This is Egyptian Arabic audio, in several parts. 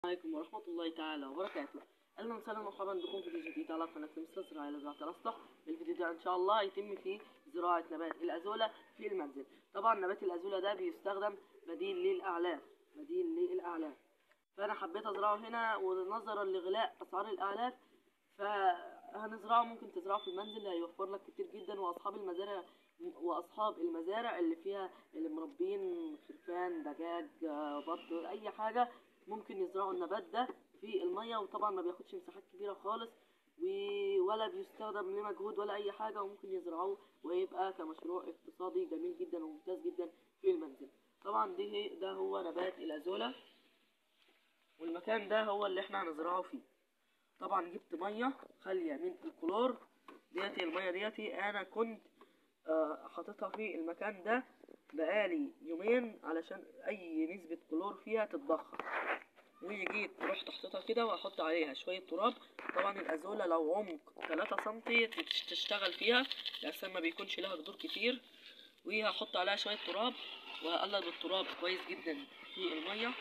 عليكم ورحمة الله تعالى وبركاته أهلا وسهلا ومرحبا بكم في فيديو جديد على قناة مستر زراعة لزراعة الأسطح الفيديو ده إن شاء الله يتم فيه زراعة نبات الأزولة في المنزل طبعا نبات الأزولة ده بيستخدم بديل للأعلاف بديل للأعلاف فأنا حبيت أزرعه هنا ونظرا لغلاء أسعار الأعلاف فهنزرعه ممكن تزرعه في المنزل هيوفر لك كتير جدا وأصحاب المزارع واصحاب المزارع اللي فيها اللي مربين خرفان دجاج آه، بط اي حاجه ممكن يزرعوا النبات ده في الميه وطبعا ما بياخدش مساحات كبيره خالص و- ولا بيستخدم لمجهود ولا اي حاجه وممكن يزرعوه ويبقى كمشروع اقتصادي جميل جدا وممتاز جدا في المنزل طبعا دي هي ده هو نبات الازوله والمكان ده هو اللي احنا هنزرعه فيه طبعا جبت ميه خاليه من الكلور ديتي الميه ديتي انا كنت آه، حاططها في المكان ده بقالي يومين علشان اي نسبة كلور فيها تتبخر وجيت رحت حطيتها كده واحط عليها شوية تراب طبعا الازولة لو عمق 3 سنتي تش- تشتغل فيها عشان ما بيكونش لها جذور كتير وهحط عليها شوية تراب وهقلب التراب كويس جدا في المية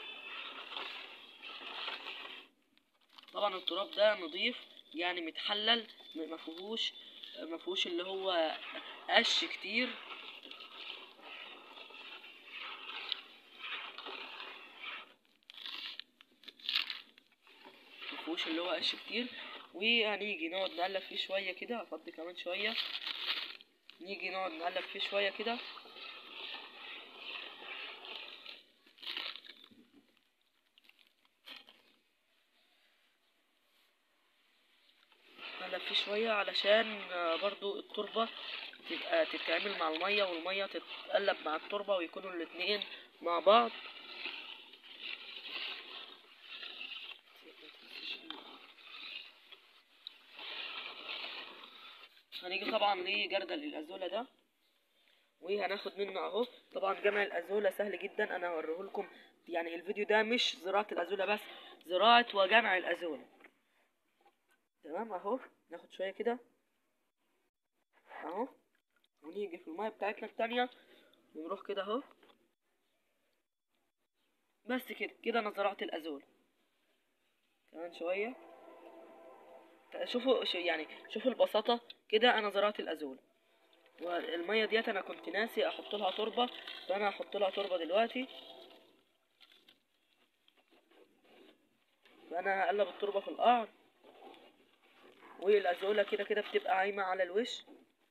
طبعا التراب ده نظيف يعني متحلل م- ما فيهوش ما فيهوش اللي هو قش كتير ما فيهوش اللي هو قش كتير وهنيجي نقعد نقلب فيه شويه كده هفضي كمان شويه نيجي نقعد نقلب فيه شويه كده نقلب فيه شوية علشان آه، برضو التربة تبقى تتعامل مع المية والمية تتقلب مع التربة ويكونوا الاتنين مع بعض هنيجي طبعا لجردل الأزولة ده وهناخد منه اهو طبعا جمع الأزولة سهل جدا انا هوريه لكم يعني الفيديو ده مش زراعة الأزولة بس زراعة وجمع الأزولة تمام اهو ناخد شويه كده اهو ونيجي في الميه بتاعتنا التانية ونروح كده اهو بس كده كده انا زرعت الازول كمان شويه شوفوا شو- يعني شوفوا البساطه كده انا زرعت الازول والميه ديت انا كنت ناسي احط لها تربه فانا هحط لها تربه دلوقتي فانا هقلب التربه في القعر والازوله كده كده بتبقى عايمه على الوش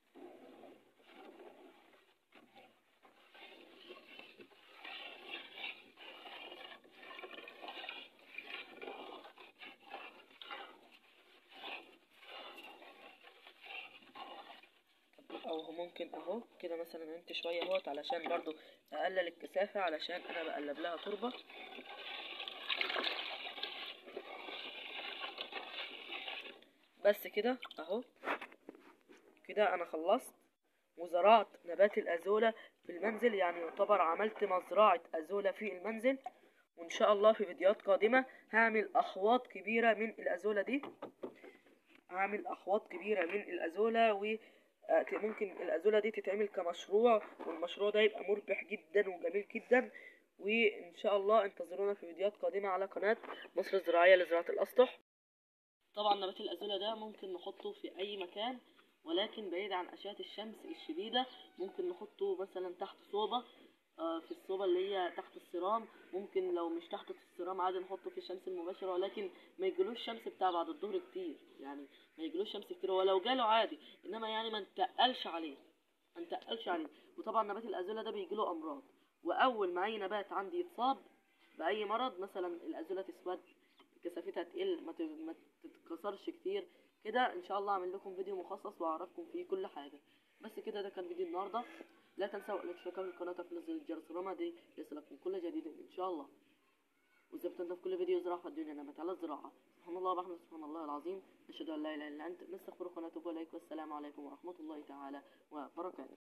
او ممكن اهو كده مثلا انت شويه اهوت علشان برضو اقلل الكثافه علشان انا بقلب لها تربه بس كده اهو كده انا خلصت وزرعت نبات الازوله في المنزل يعني يعتبر عملت مزرعه ازوله في المنزل وان شاء الله في فيديوهات قادمه هعمل احواض كبيره من الازوله دي هعمل احواض كبيره من الازوله و آه، ت- ممكن الازوله دي تتعمل كمشروع والمشروع ده يبقى مربح جدا وجميل جدا وان شاء الله انتظرونا في فيديوهات قادمه على قناه مصر الزراعيه لزراعه الاسطح طبعا نبات الازوله ده ممكن نحطه في اي مكان ولكن بعيد عن اشعه الشمس الشديده ممكن نحطه مثلا تحت صوبه آه، في الصوبة اللي هي تحت السرام ممكن لو مش تحت السرام عادي نحطه في الشمس المباشرة ولكن ما يجيلوش شمس بتاع بعد الظهر كتير يعني ما يجيلوش شمس كتير ولو جاله عادي انما يعني ما نتقلش عليه ما نتقلش عليه وطبعا نبات الازوله ده بيجيله امراض واول ما اي نبات عندي يتصاب باي مرض مثلا الازوله تسود كثافتها تقل ما ت- ما تتكسرش كتير كده ان شاء الله اعمل لكم فيديو مخصص واعرفكم فيه كل حاجه بس كده ده كان فيديو النهارده لا تنسوا الاشتراك في القناه وتفعيل زر الجرس الرمادي ليصلكم كل جديد ان شاء الله وإذا بتنتهي في كل فيديو زراعة فالدنيا نعمت على الزراعة سبحان الله وبحمده سبحان الله العظيم نشهد أن لا إله إلا أنت نستغفرك ونتوب إليك والسلام عليكم ورحمة الله تعالى وبركاته